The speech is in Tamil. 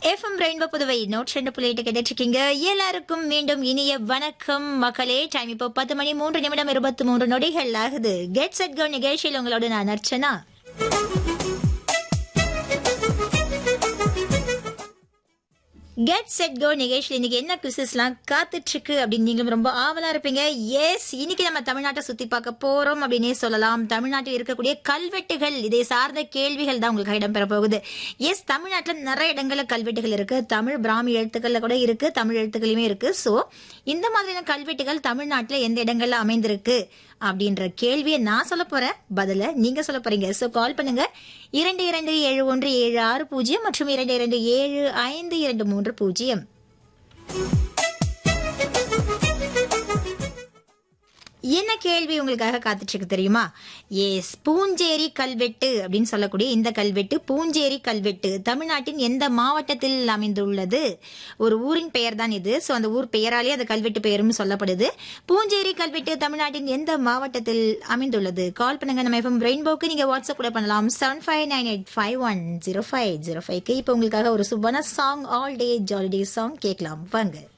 எஃப்எம் ரெயின்போ புதுவை நோட் ரெண்டு புள்ளி எட்டு கேட்டுட்டு இருக்கீங்க எல்லாருக்கும் மீண்டும் இனிய வணக்கம் மக்களே டைம் இப்போ பத்து மணி மூன்று நிமிடம் இருபத்தி மூன்று நொடிகள் ஆகுது கெட் செட் கோ நிகழ்ச்சியில் உங்களோட நான் அர்ச்சனா கெட் செட் கோ நிகழ்ச்சியில் இன்னைக்கு என்ன குவிசஸ்லாம் காத்துட்டு இருக்கு அப்படின்னு நீங்களும் ரொம்ப ஆவலா இருப்பீங்க எஸ் இன்னைக்கு நம்ம தமிழ்நாட்டை சுத்தி பார்க்க போறோம் அப்படின்னே சொல்லலாம் தமிழ்நாட்டில் இருக்கக்கூடிய கல்வெட்டுகள் இதை சார்ந்த கேள்விகள் தான் உங்களுக்கு இடம்பெற போகுது எஸ் தமிழ்நாட்டில் நிறைய இடங்கள்ல கல்வெட்டுகள் இருக்கு தமிழ் பிராமி எழுத்துக்கள்ல கூட இருக்கு தமிழ் எழுத்துக்களுமே இருக்கு ஸோ இந்த மாதிரியான கல்வெட்டுகள் தமிழ்நாட்டில் எந்த இடங்கள்ல அமைந்திருக்கு அப்படின்ற கேள்வியை நான் சொல்ல போறேன் பதில நீங்க சொல்ல போறீங்க ஸோ கால் பண்ணுங்க இரண்டு இரண்டு ஏழு ஒன்று ஏழு ஆறு பூஜ்ஜியம் மற்றும் இரண்டு இரண்டு ஏழு ஐந்து இரண்டு மூன்று பூஜ்ஜியம் என்ன கேள்வி உங்களுக்காக காத்துட்டு இருக்கு தெரியுமா எஸ் பூஞ்சேரி கல்வெட்டு அப்படின்னு சொல்லக்கூடிய இந்த கல்வெட்டு பூஞ்சேரி கல்வெட்டு தமிழ்நாட்டின் எந்த மாவட்டத்தில் அமைந்துள்ளது ஒரு ஊரின் பெயர் தான் இது ஸோ அந்த ஊர் பெயராலே அந்த கல்வெட்டு பெயரும் சொல்லப்படுது பூஞ்சேரி கல்வெட்டு தமிழ்நாட்டின் எந்த மாவட்டத்தில் அமைந்துள்ளது கால் பண்ணுங்க நம்ம எஃப்எம் ரெயின்போக்கு நீங்க வாட்ஸ்அப் கூட பண்ணலாம் seven five nine eight five one zero five zero ஃபைவ்க்கு இப்போ உங்களுக்காக ஒரு சுபான song all day jolly day song கேட்கலாம் வாங்க